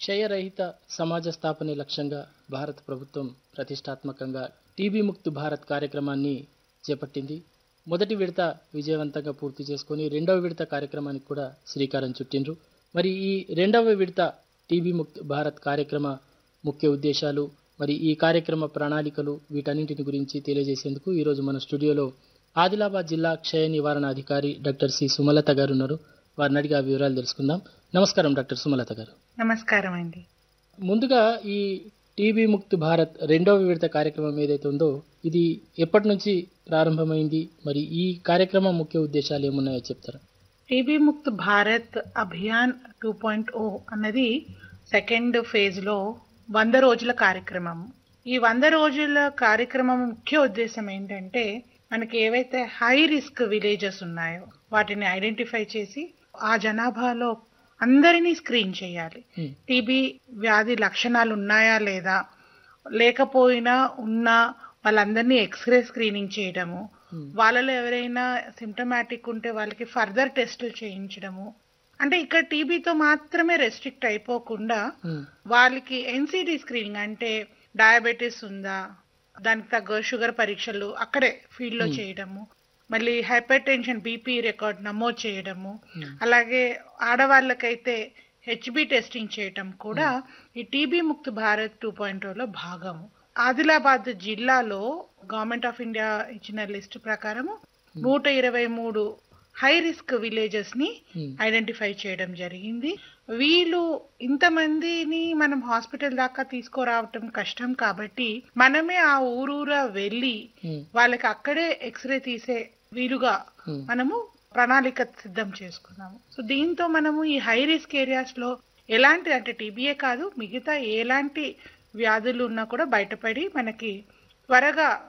క్షయరహిత సమాజ స్థాపనే లక్ష్యంగా భారత ప్రభుత్వం ప్రతిష్టాత్మకంగా టీబీ ముక్త్ భారత్ కార్యక్రమాన్ని చేపట్టింది మొదటి విడత విజయవంతంగా పూర్తి చేసుకొని రెండవ విడత కార్యక్రమానికి కూడా శ్రీకారం చుట్టిండ్రు మరి ఈ రెండవ విడత టీబీ ముక్త్ భారత్ కార్యక్రమ ముఖ్య ఉద్దేశాలు మరి ఈ కార్యక్రమ ప్రణాళికలు వీటన్నింటిని గురించి తెలియజేసేందుకు ఈరోజు మన స్టూడియోలో ఆదిలాబాద్ జిల్లా క్షయ నివారణ అధికారి డాక్టర్ సి సుమలత గారు ఉన్నారు వారిని అడిగి ఆ వివరాలు తెలుసుకుందాం నమస్కారం డాక్టర్ సుమలత గారు నమస్కారం అండి ముందుగా ఈ టీబీ ముక్త్ భారత్ రెండవ విడత కార్యక్రమం ఏదైతే ఉందో ఇది ఎప్పటి నుంచి ప్రారంభమైంది మరి ఈ కార్యక్రమం ముఖ్య ఉద్దేశాలు ఏమున్నాయో చెప్తారా TB Mukt Bharat Abhiyan two point O అన్నది సెకండ్ ఫేజ్ లో వంద రోజుల కార్యక్రమం ఈ వంద రోజుల కార్యక్రమం ముఖ్య ఉద్దేశం ఏంటంటే మనకి ఏవైతే హై రిస్క్ విలేజెస్ ఉన్నాయో వాటిని ఐడెంటిఫై చేసి ఆ జనాభాలో అందరినీ స్క్రీన్ చేయాలి Hmm. టీబీ వ్యాధి లక్షణాలు ఉన్నాయా లేదా లేకపోయినా ఉన్నా వాళ్ళందరినీ ఎక్స్రే స్క్రీనింగ్ చేయడము Hmm. వాళ్ళలో ఎవరైనా సిమ్టమాటిక్ ఉంటే వాళ్ళకి ఫర్దర్ టెస్టులు చేయించడము అంటే ఇక్కడ టీబీతో మాత్రమే రెస్ట్రిక్ట్ అయిపోకుండా ఉమ్, వాళ్ళకి ఎన్సిడి స్క్రీనింగ్ అంటే డయాబెటీస్ ఉందా దానికి తగ్గ షుగర్ పరీక్షలు అక్కడే ఫీల్డ్ లో Hmm. చేయడము మళ్ళీ హైపర్ టెన్షన్ బీపీ రికార్డ్ నమోదు చేయడము Hmm. అలాగే ఆడవాళ్ళకైతే హెచ్బి టెస్టింగ్ చేయటం కూడా ఈ TB Mukt Bharat two point లో భాగము ఆదిలాబాద్ జిల్లాలో గవర్నమెంట్ ఆఫ్ ఇండియా ఇచ్చిన లిస్ట్ ప్రకారము నూట ఇరవై మూడు హై రిస్క్ విలేజెస్ ని ఉమ్, ఐడెంటిఫై చేయడం జరిగింది వీళ్ళు ఇంతమందిని మనం హాస్పిటల్ దాకా తీసుకురావటం కష్టం కాబట్టి మనమే ఆ ఊరూరా వెళ్ళి ఉమ్, వాళ్ళకి అక్కడే ఎక్స్రే తీసే వీలుగా ఉమ్, మనము ప్రణాళిక సిద్ధం చేసుకున్నాము సో దీంతో మనము ఈ హై రిస్క్ ఏరియాస్ లో ఎలాంటి అంటే టీబీఏ కాదు మిగతా ఎలాంటి వ్యాధులు ఉన్నా కూడా బయటపడి మనకి త్వరగా